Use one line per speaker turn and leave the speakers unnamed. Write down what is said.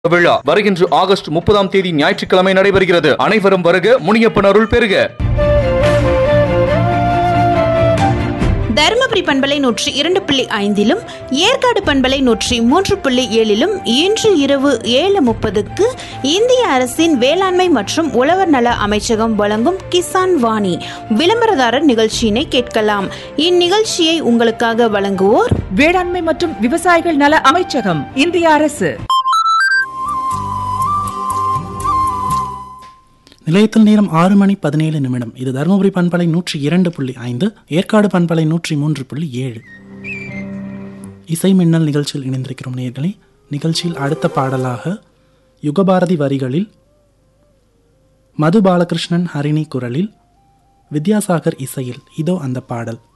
விழா வருகின்ற ஆகஸ்ட் முப்பதாம் தேதி ஞாயிற்றுக்கிழமை நடைபெறுகிறது அனைவரும் வருக முனியப்பன் அருள் பெறுக
தருமபுரி பண்பலை நூற்றி இரண்டு புள்ளி ஐந்திலும் ஏற்காடு பண்பலை நூற்றி மூன்று புள்ளி ஏழிலும் இன்று இரவு ஏழு முப்பதுக்கு இந்திய அரசின் வேளாண்மை மற்றும் உழவர் நல அமைச்சகம் வழங்கும் கிசான் வாணி விளம்பரதாரர் நிகழ்ச்சியினை கேட்கலாம் இந்நிகழ்ச்சியை உங்களுக்காக வழங்குவோர்
வேளாண்மை மற்றும் விவசாயிகள் நல அமைச்சகம் இந்திய அரசு
நிலையத்தில் நேரம் ஆறு மணி பதினேழு நிமிடம் இது தருமபுரி பண்பலை நூற்றி இரண்டு புள்ளி ஐந்து ஏற்காடு பண்பலை நூற்றி மூன்று புள்ளி ஏழு இசை மின்னல் நிகழ்ச்சியில் இணைந்திருக்கிறோம் நேர்களே நிகழ்ச்சியில் அடுத்த பாடலாக யுகபாரதி வரிகளில் மது பாலகிருஷ்ணன் ஹரிணி குரலில் வித்யாசாகர் இசையில் இதோ அந்த பாடல்